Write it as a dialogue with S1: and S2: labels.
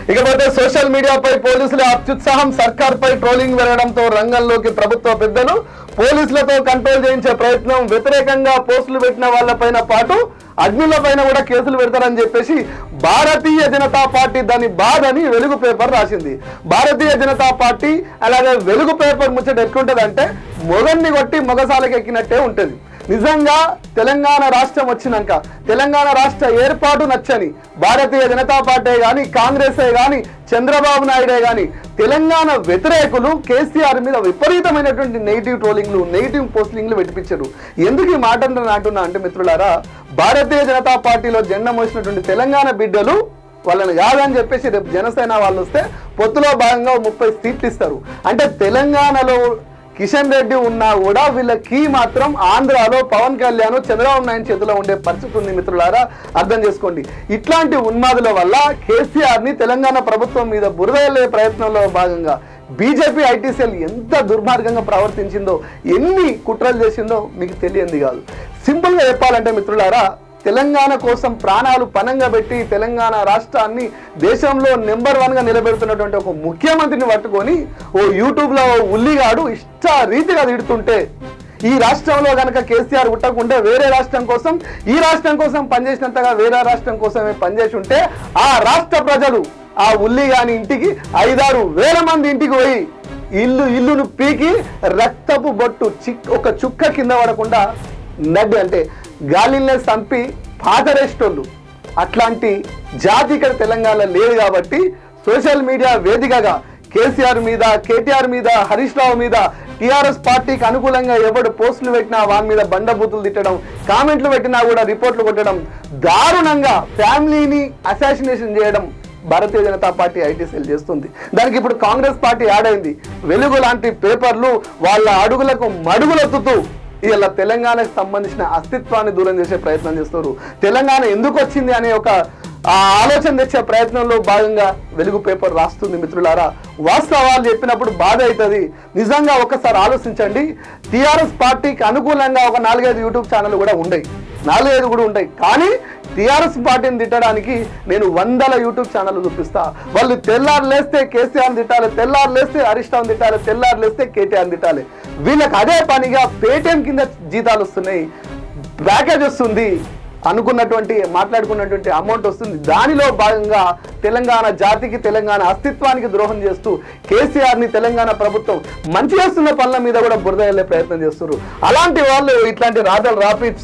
S1: ఇకపోతే సోషల్ మీడియాపై పోలీసుల అత్యుత్సాహం సర్కార్ పై ట్రోలింగ్ వెళ్లడంతో రంగంలోకి ప్రభుత్వ పెద్దలు పోలీసులతో కంట్రోల్ చేయించే ప్రయత్నం వ్యతిరేకంగా పోస్టులు పెట్టిన వాళ్ళపైన పాటు అగ్నుల పైన కూడా కేసులు పెడతారని చెప్పేసి భారతీయ జనతా పార్టీ దాని బాధని వెలుగు పేపర్ రాసింది భారతీయ జనతా పార్టీ అలాగే వెలుగు పేపర్ ముచ్చట ఎట్లుంటదంటే మొగన్ని కొట్టి మొగసాలకు ఎక్కినట్టే ఉంటుంది నిజంగా తెలంగాణ రాష్ట్రం వచ్చినాక తెలంగాణ రాష్ట్ర ఏర్పాటు నచ్చని భారతీయ జనతా పార్టీ కానీ కాంగ్రెసే కానీ చంద్రబాబు నాయుడే కానీ తెలంగాణ వ్యతిరేకులు కేసీఆర్ మీద విపరీతమైనటువంటి నెగిటివ్ ట్రోలింగ్లు నెగిటివ్ పోస్టింగ్లు పెట్టించారు ఎందుకు ఈ మాట అంటున్నా అంటే మిత్రులారా భారతీయ జనతా పార్టీలో జెండా మోసినటువంటి తెలంగాణ బిడ్డలు వాళ్ళని కాదని చెప్పేసి రేపు జనసేన వాళ్ళు వస్తే పొత్తులో భాగంగా ముప్పై సీట్లు ఇస్తారు అంటే తెలంగాణలో కిషన్ రెడ్డి ఉన్నా కూడా వీళ్ళ కీ మాత్రం ఆంధ్రాలో పవన్ కళ్యాణ్ చంద్రబాబు నాయుడు చేతిలో ఉండే పరిస్థితి ఉంది మిత్రులారా అర్థం చేసుకోండి ఇట్లాంటి ఉన్మాదుల వల్ల కేసీఆర్ ని తెలంగాణ ప్రభుత్వం మీద బురదలే ప్రయత్నంలో భాగంగా బీజేపీ ఐటీ సెల్ ఎంత దుర్మార్గంగా ప్రవర్తించిందో ఎన్ని కుట్రలు చేసిందో మీకు తెలియంది కాదు సింపుల్గా చెప్పాలంటే మిత్రులారా తెలంగాణ కోసం ప్రాణాలు పనంగా పెట్టి తెలంగాణ రాష్ట్రాన్ని దేశంలో నెంబర్ వన్ గా నిలబెడుతున్నటువంటి ఒక ముఖ్యమంత్రిని పట్టుకొని ఓ యూట్యూబ్ లో ఓ ఉల్లిగాడు ఇష్ట రీతిగా తిడుతుంటే ఈ రాష్ట్రంలో గనక కేసీఆర్ పుట్టకుంటే వేరే రాష్ట్రం కోసం ఈ రాష్ట్రం కోసం పనిచేసినంతగా వేరే రాష్ట్రం కోసమే పనిచేసి ఉంటే ఆ రాష్ట్ర ప్రజలు ఆ ఉల్లి గాని ఇంటికి ఐదారు వేల మంది ఇంటికి పోయి ఇల్లు ఇల్లును పీకి రక్తపు బొట్టు చిక్ ఒక చుక్క కింద పడకుండా నడ్డి అంటే గాలినే చంపి పాతరేస్టోళ్ళు అట్లాంటి జాతి ఇక్కడ తెలంగాణలో లేదు కాబట్టి సోషల్ మీడియా వేదికగా కేసీఆర్ మీద కేటీఆర్ మీద హరీష్ రావు మీద టీఆర్ఎస్ పార్టీకి అనుకూలంగా ఎవడు పోస్టులు పెట్టినా వాని మీద బండబూతులు తిట్టడం కామెంట్లు పెట్టినా కూడా రిపోర్ట్లు కొట్టడం దారుణంగా ఫ్యామిలీని అసాసినేషన్ చేయడం Bharatiya Janata Party IT cell చేస్తుంది దానికి ఇప్పుడు కాంగ్రెస్ పార్టీ యాడ్ అయింది వెలుగు లాంటి పేపర్లు వాళ్ళ అడుగులకు మడుగులెత్తుతూ ఇలా తెలంగాణకు సంబంధించిన అస్తిత్వాన్ని దూరం చేసే ప్రయత్నం చేస్తారు తెలంగాణ ఎందుకు వచ్చింది అనే ఒక ఆ ఆలోచన తెచ్చే ప్రయత్నంలో భాగంగా వెలుగు పేపర్ రాస్తుంది మిత్రులారా వాస్తవాలు చెప్పినప్పుడు బాధ అవుతుంది నిజంగా ఒకసారి ఆలోచించండి టీఆర్ఎస్ పార్టీకి అనుకూలంగా ఒక నాలుగైదు యూట్యూబ్ ఛానల్ కూడా ఉన్నాయి నాలుగైదు కూడా ఉంటాయి కానీ టీఆర్ఎస్ పార్టీని తిట్టడానికి నేను వందల యూట్యూబ్ ఛానల్ చూపిస్తా వాళ్ళు తెల్లారు లేస్తే కేసీఆర్ తిట్టాలి తెల్లారు లేస్తే హరీష్ రావు తిట్టాలి తెల్లారు లేస్తే కేటీఆర్ తిట్టాలి వీళ్ళకి అదే పనిగా పేటిఎం కింద జీతాలు వస్తున్నాయి ప్యాకేజ్ వస్తుంది అనుకున్నటువంటి మాట్లాడుకున్నటువంటి అమౌంట్ వస్తుంది దానిలో భాగంగా తెలంగాణ జాతికి తెలంగాణ అస్తిత్వానికి ద్రోహం చేస్తూ కేసీఆర్ ని తెలంగాణ ప్రభుత్వం మంచి చేస్తున్న పనుల మీద కూడా బురద వెళ్ళే ప్రయత్నం చేస్తున్నారు అలాంటి వాళ్ళు ఇట్లాంటి రాతలు రాపి